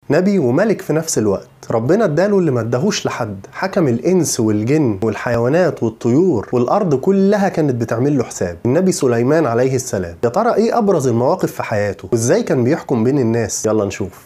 نبي وملك في نفس الوقت ربنا اداله اللي ما اداهوش لحد حكم الانس والجن والحيوانات والطيور والارض كلها كانت بتعمل له حساب النبي سليمان عليه السلام يا ترى ايه ابرز المواقف في حياته وازاي كان بيحكم بين الناس يلا نشوف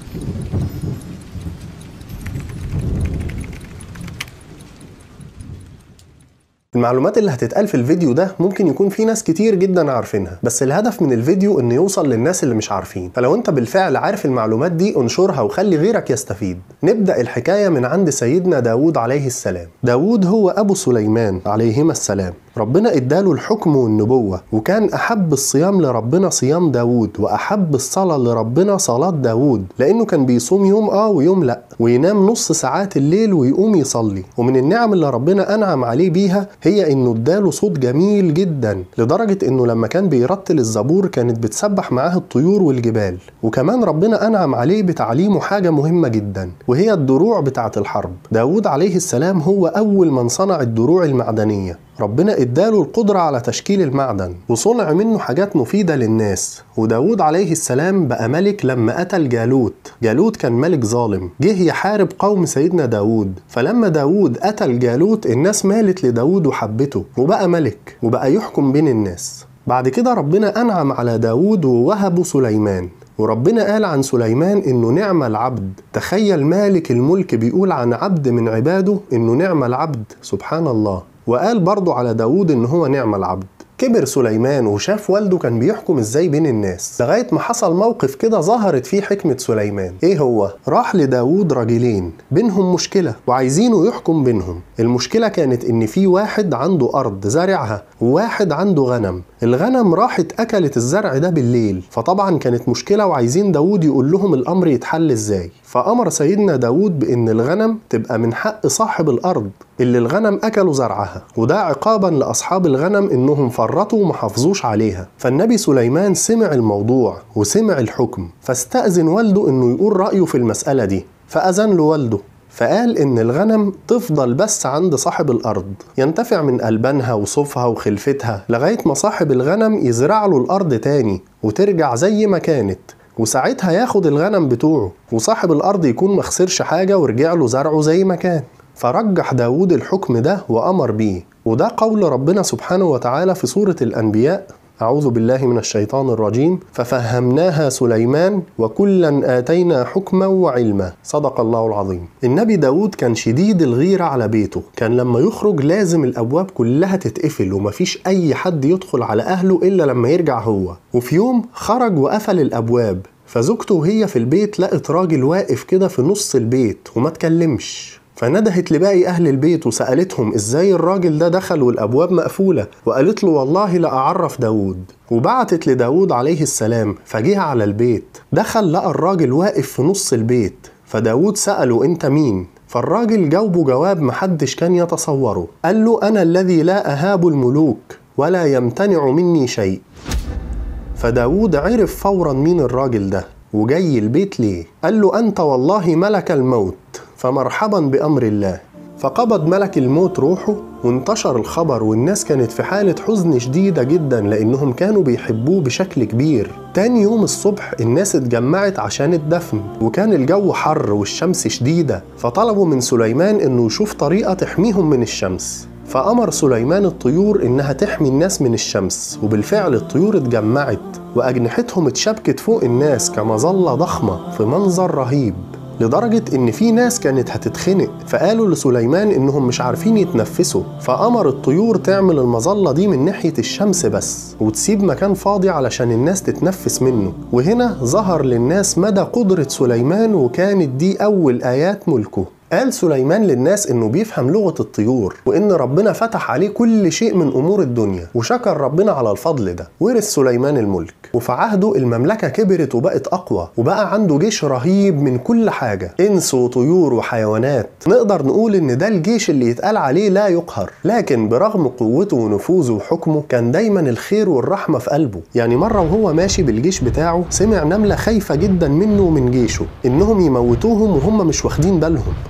المعلومات اللي هتتقال في الفيديو ده ممكن يكون في ناس كتير جدا عارفينها بس الهدف من الفيديو انه يوصل للناس اللي مش عارفين فلو انت بالفعل عارف المعلومات دي انشرها وخلي غيرك يستفيد نبدأ الحكاية من عند سيدنا داود عليه السلام داود هو أبو سليمان عليهما السلام ربنا اداله الحكم والنبوة وكان أحب الصيام لربنا صيام داود وأحب الصلاة لربنا صلاة داود لأنه كان بيصوم يوم آه ويوم لأ وينام نص ساعات الليل ويقوم يصلي ومن النعم اللي ربنا أنعم عليه بيها هي إنه اداله صوت جميل جدا لدرجة إنه لما كان بيرتل الزبور كانت بتسبح معاه الطيور والجبال وكمان ربنا أنعم عليه بتعليمه حاجة مهمة جدا وهي الدروع بتاعة الحرب داود عليه السلام هو أول من صنع الدروع المعدنية ربنا اداله القدرة على تشكيل المعدن وصنع منه حاجات مفيدة للناس وداود عليه السلام بقى ملك لما قتل جالوت جالوت كان ملك ظالم جه يحارب قوم سيدنا داود فلما داود قتل جالوت الناس مالت لداود وحبته وبقى ملك وبقى يحكم بين الناس بعد كده ربنا أنعم على داود ووهبه سليمان وربنا قال عن سليمان انه نعم العبد تخيل مالك الملك بيقول عن عبد من عباده انه نعم العبد سبحان الله وقال برضه على داود ان هو نعم العبد كبر سليمان وشاف والده كان بيحكم ازاي بين الناس لغاية ما حصل موقف كده ظهرت فيه حكمة سليمان ايه هو؟ راح لداود راجلين بينهم مشكلة وعايزينه يحكم بينهم المشكلة كانت ان في واحد عنده ارض زارعها وواحد عنده غنم الغنم راحت اكلت الزرع ده بالليل فطبعا كانت مشكلة وعايزين داود يقول لهم الامر يتحل ازاي فأمر سيدنا داود بأن الغنم تبقى من حق صاحب الأرض اللي الغنم أكلوا زرعها وده عقابا لأصحاب الغنم إنهم فرطوا وما حافظوش عليها فالنبي سليمان سمع الموضوع وسمع الحكم فاستأذن والده إنه يقول رأيه في المسألة دي فأذن له والده فقال إن الغنم تفضل بس عند صاحب الأرض ينتفع من ألبانها وصوفها وخلفتها لغاية ما صاحب الغنم يزرع له الأرض تاني وترجع زي ما كانت وساعتها ياخد الغنم بتوعه وصاحب الأرض يكون مخسرش حاجة ورجع له زرعه زي ما كان فرجح داود الحكم ده وأمر بيه وده قول ربنا سبحانه وتعالى في سورة الأنبياء أعوذ بالله من الشيطان الرجيم ففهمناها سليمان وكلا آتينا حكما وعلما صدق الله العظيم النبي داود كان شديد الغيرة على بيته كان لما يخرج لازم الأبواب كلها تتقفل ومفيش أي حد يدخل على أهله إلا لما يرجع هو وفي يوم خرج وقفل الأبواب فزوجته وهي في البيت لقت راجل واقف كده في نص البيت وما تكلمش فندهت لباقي أهل البيت وسألتهم إزاي الراجل ده دخل والأبواب مقفولة وقالت له والله لأعرف داود وبعتت لداود عليه السلام فجه على البيت دخل لقى الراجل واقف في نص البيت فداود سأله أنت مين؟ فالراجل جاوبه جواب محدش كان يتصوره قال له أنا الذي لا أهاب الملوك ولا يمتنع مني شيء فداود عرف فورا مين الراجل ده وجاي البيت ليه قال له أنت والله ملك الموت فمرحبا بأمر الله فقبض ملك الموت روحه وانتشر الخبر والناس كانت في حالة حزن شديدة جدا لأنهم كانوا بيحبوه بشكل كبير تاني يوم الصبح الناس اتجمعت عشان الدفن وكان الجو حر والشمس شديدة فطلبوا من سليمان انه يشوف طريقة تحميهم من الشمس فأمر سليمان الطيور إنها تحمي الناس من الشمس وبالفعل الطيور اتجمعت وأجنحتهم اتشبكت فوق الناس كمظلة ضخمة في منظر رهيب لدرجة إن في ناس كانت هتتخنق فقالوا لسليمان إنهم مش عارفين يتنفسوا فأمر الطيور تعمل المظلة دي من ناحية الشمس بس وتسيب مكان فاضي علشان الناس تتنفس منه وهنا ظهر للناس مدى قدرة سليمان وكانت دي أول آيات ملكه قال سليمان للناس انه بيفهم لغة الطيور وان ربنا فتح عليه كل شيء من امور الدنيا وشكر ربنا على الفضل ده ورث سليمان الملك وفي عهده المملكة كبرت وبقت اقوى وبقى عنده جيش رهيب من كل حاجة انس وطيور وحيوانات نقدر نقول ان ده الجيش اللي يتقال عليه لا يقهر لكن برغم قوته ونفوذه وحكمه كان دايما الخير والرحمة في قلبه يعني مرة وهو ماشي بالجيش بتاعه سمع نملة خايفة جدا منه ومن جيشه انهم يموتوهم وهم مش واخدين بالهم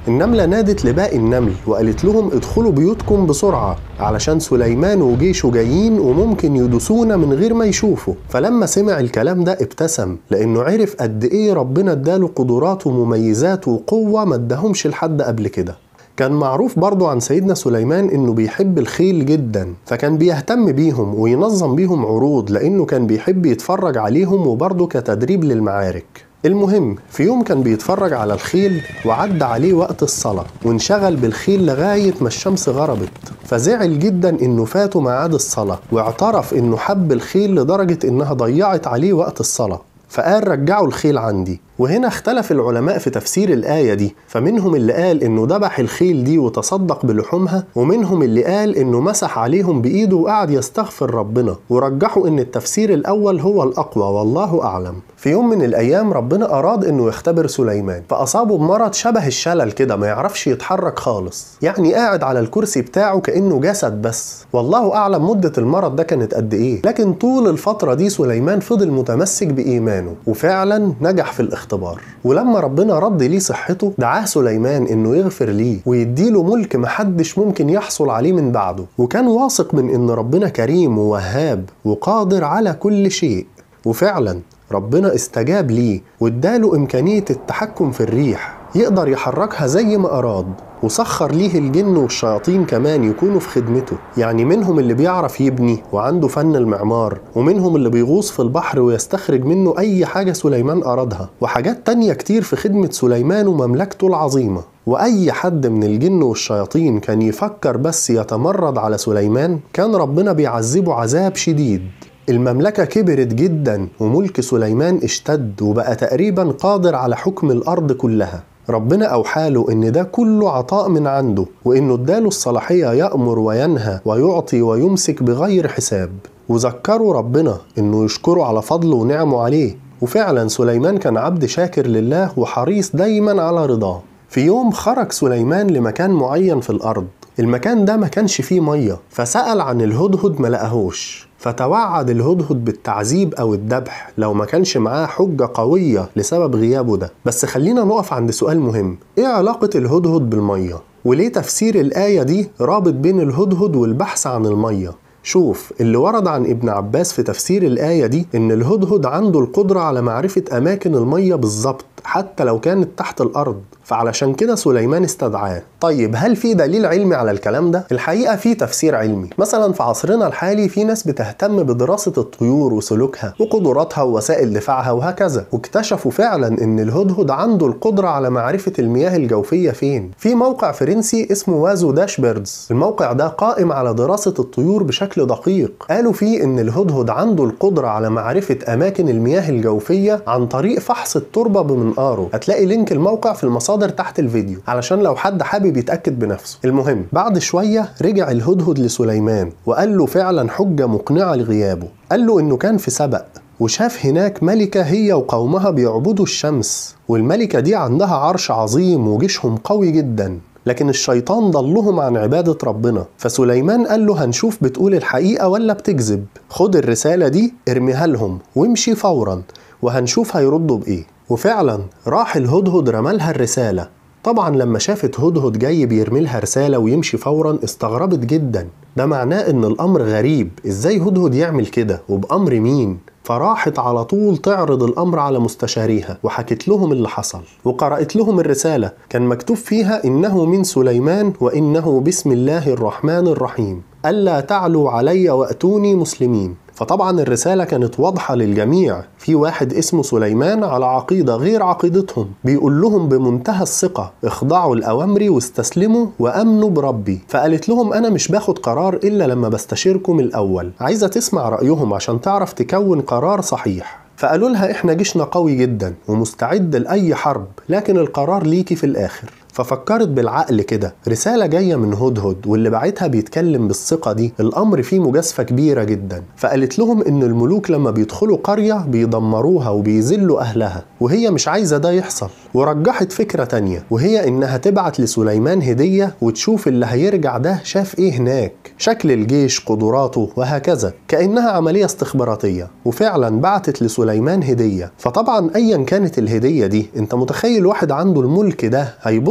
النملة نادت لباقي النمل وقالت لهم ادخلوا بيوتكم بسرعة علشان سليمان وجيشه جايين وممكن يدوسونا من غير ما يشوفوا فلما سمع الكلام ده ابتسم لانه عرف قد ايه ربنا اداله قدرات ومميزات وقوة ما اداهمش لحد قبل كده كان معروف برضه عن سيدنا سليمان انه بيحب الخيل جدا فكان بيهتم بيهم وينظم بيهم عروض لانه كان بيحب يتفرج عليهم وبرضه كتدريب للمعارك المهم في يوم كان بيتفرج على الخيل وعدى عليه وقت الصلاة وانشغل بالخيل لغاية ما الشمس غربت فزعل جدا انه فاته ميعاد الصلاة واعترف انه حب الخيل لدرجة انها ضيعت عليه وقت الصلاة فقال رجعوا الخيل عندي وهنا اختلف العلماء في تفسير الآية دي فمنهم اللي قال إنه ذبح الخيل دي وتصدق بلحومها ومنهم اللي قال إنه مسح عليهم بإيده وقعد يستغفر ربنا ورجحوا إن التفسير الأول هو الأقوى والله أعلم في يوم من الأيام ربنا أراد إنه يختبر سليمان فأصابه بمرض شبه الشلل كده ما يعرفش يتحرك خالص يعني قاعد على الكرسي بتاعه كأنه جسد بس والله أعلم مدة المرض ده كانت قد إيه لكن طول الفترة دي سليمان فضل متمسك بإيمانه وفعلا نجح في الاختبار الاختبار ولما ربنا رد ليه صحته دعاه سليمان انه يغفر ليه ويديله ملك محدش ممكن يحصل عليه من بعده وكان واثق من ان ربنا كريم ووهاب وقادر على كل شيء وفعلا ربنا استجاب ليه واداله امكانيه التحكم في الريح يقدر يحركها زي ما اراد وسخر ليه الجن والشياطين كمان يكونوا في خدمته يعني منهم اللي بيعرف يبني وعنده فن المعمار ومنهم اللي بيغوص في البحر ويستخرج منه أي حاجة سليمان أرادها وحاجات تانية كتير في خدمة سليمان ومملكته العظيمة وأي حد من الجن والشياطين كان يفكر بس يتمرد على سليمان كان ربنا بيعذبه عذاب شديد المملكة كبرت جدا وملك سليمان اشتد وبقى تقريبا قادر على حكم الأرض كلها ربنا أوحى له إن ده كله عطاء من عنده وإنه اداله الصلاحية يأمر وينهى ويعطي ويمسك بغير حساب وذكروا ربنا إنه يشكره على فضله ونعمه عليه وفعلا سليمان كان عبد شاكر لله وحريص دايما على رضاه في يوم خرج سليمان لمكان معين في الأرض المكان ده ما كانش فيه مية فسأل عن الهدهد ما لقاهوش فتوعد الهدهد بالتعذيب أو الذبح لو ما كانش معاه حجة قوية لسبب غيابه ده بس خلينا نقف عند سؤال مهم إيه علاقة الهدهد بالمية؟ وليه تفسير الآية دي رابط بين الهدهد والبحث عن المية؟ شوف اللي ورد عن ابن عباس في تفسير الآية دي إن الهدهد عنده القدرة على معرفة أماكن المية بالظبط حتى لو كانت تحت الأرض فعلشان كده سليمان استدعاه طيب هل في دليل علمي على الكلام ده الحقيقه في تفسير علمي مثلا في عصرنا الحالي في ناس بتهتم بدراسه الطيور وسلوكها وقدراتها ووسائل دفاعها وهكذا واكتشفوا فعلا ان الهدهد عنده القدره على معرفه المياه الجوفيه فين في موقع فرنسي اسمه وازو داشبيردز الموقع ده قائم على دراسه الطيور بشكل دقيق قالوا فيه ان الهدهد عنده القدره على معرفه اماكن المياه الجوفيه عن طريق فحص التربه بمنقاره هتلاقي لينك الموقع في المصادر المصادر تحت الفيديو علشان لو حد حابب يتأكد بنفسه المهم بعد شوية رجع الهدهد لسليمان وقال له فعلا حجة مقنعة لغيابه قال له انه كان في سبأ وشاف هناك ملكة هي وقومها بيعبدوا الشمس والملكة دي عندها عرش عظيم وجيشهم قوي جدا لكن الشيطان ضلهم عن عبادة ربنا فسليمان قال له هنشوف بتقول الحقيقة ولا بتكذب خد الرسالة دي ارميها لهم وامشي فورا وهنشوف هيردوا بإيه وفعلا راح الهدهد رمالها الرسالة طبعا لما شافت هدهد جاي بيرمي لها رسالة ويمشي فورا استغربت جدا ده معناه ان الامر غريب ازاي هدهد يعمل كده وبامر مين فراحت على طول تعرض الامر على مستشاريها وحكت لهم اللي حصل وقرأت لهم الرسالة كان مكتوب فيها انه من سليمان وانه بسم الله الرحمن الرحيم ألا تعلوا علي وأتوني مسلمين فطبعا الرسالة كانت واضحة للجميع في واحد اسمه سليمان على عقيدة غير عقيدتهم بيقول لهم بمنتهى الثقة اخضعوا لأوامري واستسلموا وأمنوا بربي فقالت لهم أنا مش باخد قرار إلا لما بستشيركم الأول عايزة تسمع رأيهم عشان تعرف تكون قرار صحيح فقالوا لها احنا جيشنا قوي جدا ومستعد لأي حرب لكن القرار ليكي في الآخر ففكرت بالعقل كده رسالة جاية من هدهد واللي بعتها بيتكلم بالثقة دي الأمر فيه مجازفة كبيرة جدا فقالت لهم إن الملوك لما بيدخلوا قرية بيدمروها وبيذلوا أهلها وهي مش عايزة ده يحصل ورجحت فكرة تانية وهي إنها تبعت لسليمان هدية وتشوف اللي هيرجع ده شاف إيه هناك شكل الجيش قدراته وهكذا كأنها عملية استخباراتية وفعلا بعتت لسليمان هدية فطبعا أيا كانت الهدية دي أنت متخيل واحد عنده الملك ده هيبص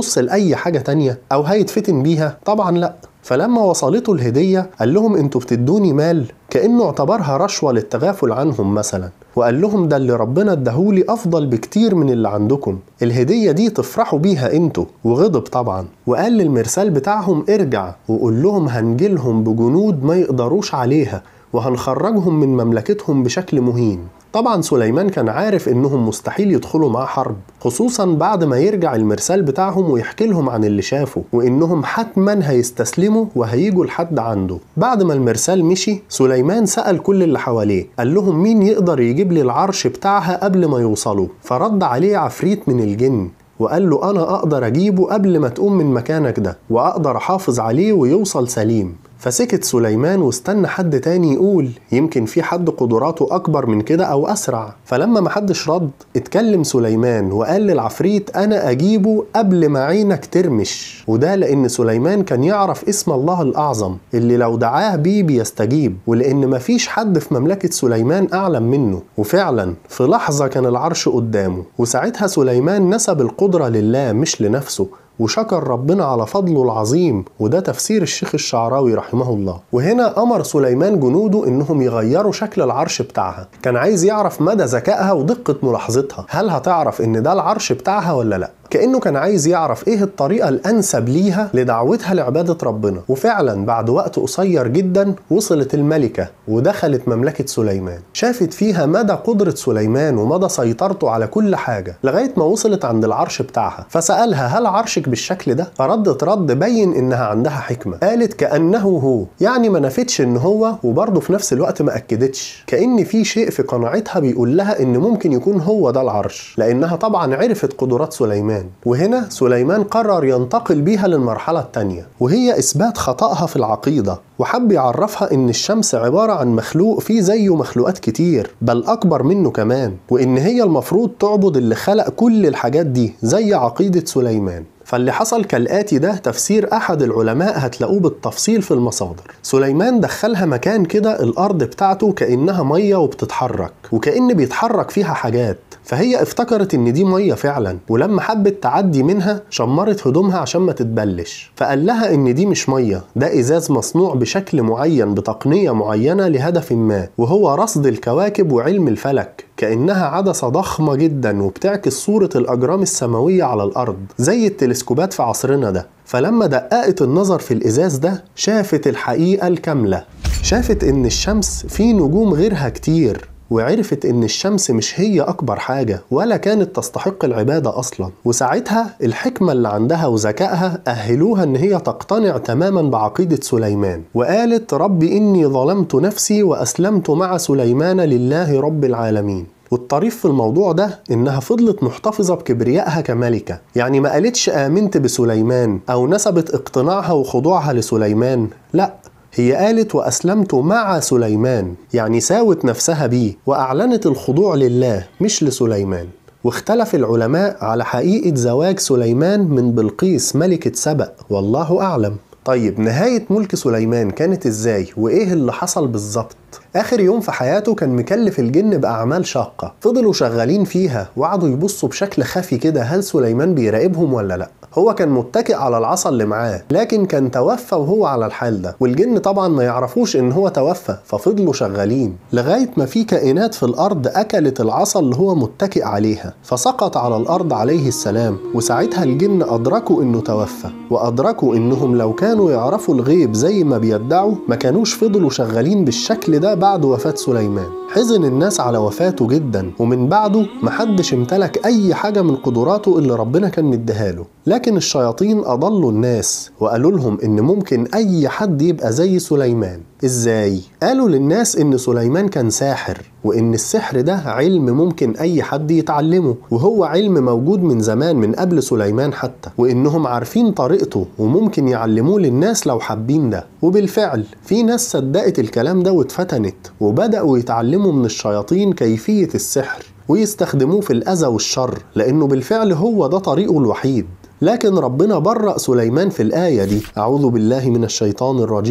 هيبص لأي حاجة تانية أو هيتفتن بيها طبعا لأ فلما وصلته الهدية قال لهم انتوا بتدوني مال كأنه اعتبرها رشوة للتغافل عنهم مثلا وقال لهم ده اللي ربنا اداهولي أفضل بكتير من اللي عندكم الهدية دي تفرحوا بيها انتوا وغضب طبعا وقال للمرسال بتاعهم ارجع وقول لهم هنجيلهم بجنود ما يقدروش عليها وهنخرجهم من مملكتهم بشكل مهين طبعا سليمان كان عارف انهم مستحيل يدخلوا معاه حرب خصوصا بعد ما يرجع المرسال بتاعهم ويحكي لهم عن اللي شافه وانهم حتما هيستسلموا وهيجوا لحد عنده بعد ما المرسال مشي سليمان سأل كل اللي حواليه قال لهم مين يقدر يجيب لي العرش بتاعها قبل ما يوصلوا فرد عليه عفريت من الجن وقال له أنا أقدر أجيبه قبل ما تقوم من مكانك ده وأقدر أحافظ عليه ويوصل سليم فسكت سليمان واستنى حد تاني يقول يمكن في حد قدراته أكبر من كده أو أسرع فلما محدش رد اتكلم سليمان وقال للعفريت أنا أجيبه قبل ما عينك ترمش وده لأن سليمان كان يعرف اسم الله الأعظم اللي لو دعاه بيه بيستجيب ولأن مفيش حد في مملكة سليمان أعلم منه وفعلا في لحظة كان العرش قدامه وساعتها سليمان نسب القدرة لله مش لنفسه وشكر ربنا على فضله العظيم وده تفسير الشيخ الشعراوي رحمه الله وهنا أمر سليمان جنوده إنهم يغيروا شكل العرش بتاعها كان عايز يعرف مدى ذكائها ودقة ملاحظتها هل هتعرف إن ده العرش بتاعها ولا لأ كأنه كان عايز يعرف ايه الطريقة الأنسب ليها لدعوتها لعبادة ربنا وفعلا بعد وقت قصير جدا وصلت الملكة ودخلت مملكة سليمان شافت فيها مدى قدرة سليمان ومدى سيطرته على كل حاجة لغاية ما وصلت عند العرش بتاعها فسألها هل عرشك بالشكل ده فردت رد بين إنها عندها حكمة قالت كأنه هو يعني ما نفتش إن هو وبرضه في نفس الوقت ما أكدتش كأن في شيء في قناعتها بيقول لها إن ممكن يكون هو ده العرش لأنها طبعا عرفت قدرات سليمان وهنا سليمان قرر ينتقل بيها للمرحلة الثانية وهي إثبات خطأها في العقيدة وحب يعرفها إن الشمس عبارة عن مخلوق فيه زيه مخلوقات كتير بل أكبر منه كمان وإن هي المفروض تعبد اللي خلق كل الحاجات دي زي عقيدة سليمان فاللي حصل كالآتي ده تفسير أحد العلماء هتلاقوه بالتفصيل في المصادر سليمان دخلها مكان كده الأرض بتاعته كأنها مية وبتتحرك وكأن بيتحرك فيها حاجات فهي افتكرت ان دي ميه فعلا ولما حبت تعدي منها شمرت هدومها عشان ما تتبلش فقال لها ان دي مش ميه ده ازاز مصنوع بشكل معين بتقنيه معينه لهدف ما وهو رصد الكواكب وعلم الفلك كانها عدسه ضخمه جدا وبتعكس صوره الاجرام السماويه على الارض زي التلسكوبات في عصرنا ده فلما دققت النظر في الازاز ده شافت الحقيقه الكامله شافت ان الشمس في نجوم غيرها كتير وعرفت ان الشمس مش هي اكبر حاجه ولا كانت تستحق العباده اصلا وساعتها الحكمه اللي عندها وذكائها اهلوها ان هي تقتنع تماما بعقيده سليمان وقالت رب اني ظلمت نفسي واسلمت مع سليمان لله رب العالمين والطريف في الموضوع ده انها فضلت محتفظه بكبريائها كملكه يعني ما قالتش امنت بسليمان او نسبت اقتناعها وخضوعها لسليمان لا هي قالت وأسلمت مع سليمان يعني ساوت نفسها بيه وأعلنت الخضوع لله مش لسليمان واختلف العلماء على حقيقة زواج سليمان من بلقيس ملكة سبأ والله أعلم طيب نهاية ملك سليمان كانت ازاي وايه اللي حصل بالظبط اخر يوم في حياته كان مكلف الجن باعمال شاقة فضلوا شغالين فيها وقعدوا يبصوا بشكل خفي كده هل سليمان بيراقبهم ولا لا هو كان متكئ على العصا اللي معاه لكن كان توفى وهو على الحال ده والجن طبعا ما يعرفوش ان هو توفى ففضلوا شغالين لغاية ما في كائنات في الارض اكلت العصا اللي هو متكئ عليها فسقط على الارض عليه السلام وساعتها الجن ادركوا انه توفى وادركوا انهم لو كانوا يعرفوا الغيب زي ما بيدعوا ما كانوش فضلوا شغالين بالشكل ده بعد وفاة سليمان حزن الناس على وفاته جدا ومن بعده محدش امتلك اي حاجة من قدراته اللي ربنا كان مديها له لكن الشياطين اضلوا الناس وقالوا لهم ان ممكن اي حد يبقى زي سليمان ازاي قالوا للناس ان سليمان كان ساحر وان السحر ده علم ممكن اي حد يتعلمه وهو علم موجود من زمان من قبل سليمان حتى وانهم عارفين طريقته وممكن يعلموه للناس لو حابين ده وبالفعل في ناس صدقت الكلام ده واتفتنت وبداوا يتعلموا من الشياطين كيفيه السحر ويستخدموه في الاذى والشر لانه بالفعل هو ده طريقه الوحيد لكن ربنا برأ سليمان في الآية دي أعوذ بالله من الشيطان الرجيم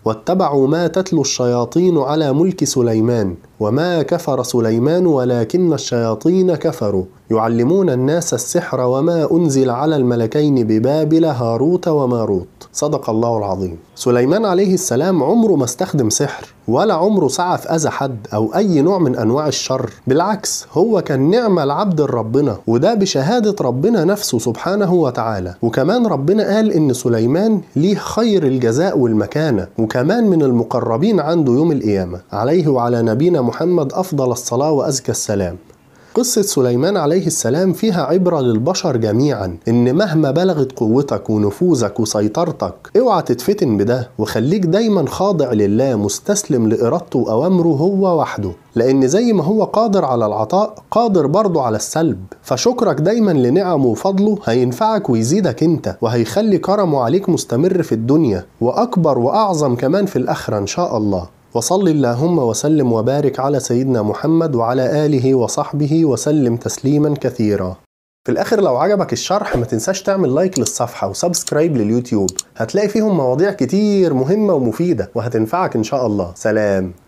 واتبعوا ما تتلو الشياطين على ملك سليمان وما كفر سليمان ولكن الشياطين كفروا يعلمون الناس السحر وما أنزل على الملكين ببابل هاروت وماروت صدق الله العظيم سليمان عليه السلام عمره ما استخدم سحر ولا عمره سعى في أذى حد أو أي نوع من أنواع الشر بالعكس هو كان نعم العبد لربنا وده بشهادة ربنا نفسه سبحانه وتعالى وكمان ربنا قال إن سليمان ليه خير الجزاء والمكانة وكمان من المقربين عنده يوم القيامة عليه وعلى نبينا محمد أفضل الصلاة وأزكى السلام قصة سليمان عليه السلام فيها عبرة للبشر جميعا إن مهما بلغت قوتك ونفوذك وسيطرتك اوعى تتفتن بده وخليك دايما خاضع لله مستسلم لإرادته وأوامره هو وحده لأن زي ما هو قادر على العطاء قادر برضه على السلب فشكرك دايما لنعمه وفضله هينفعك ويزيدك انت وهيخلي كرمه عليك مستمر في الدنيا وأكبر وأعظم كمان في الآخرة إن شاء الله وصل اللهم وسلم وبارك على سيدنا محمد وعلى آله وصحبه وسلم تسليما كثيرا في الآخر لو عجبك الشرح ما تنساش تعمل لايك للصفحة وسبسكرايب لليوتيوب هتلاقي فيهم مواضيع كتير مهمة ومفيدة وهتنفعك إن شاء الله سلام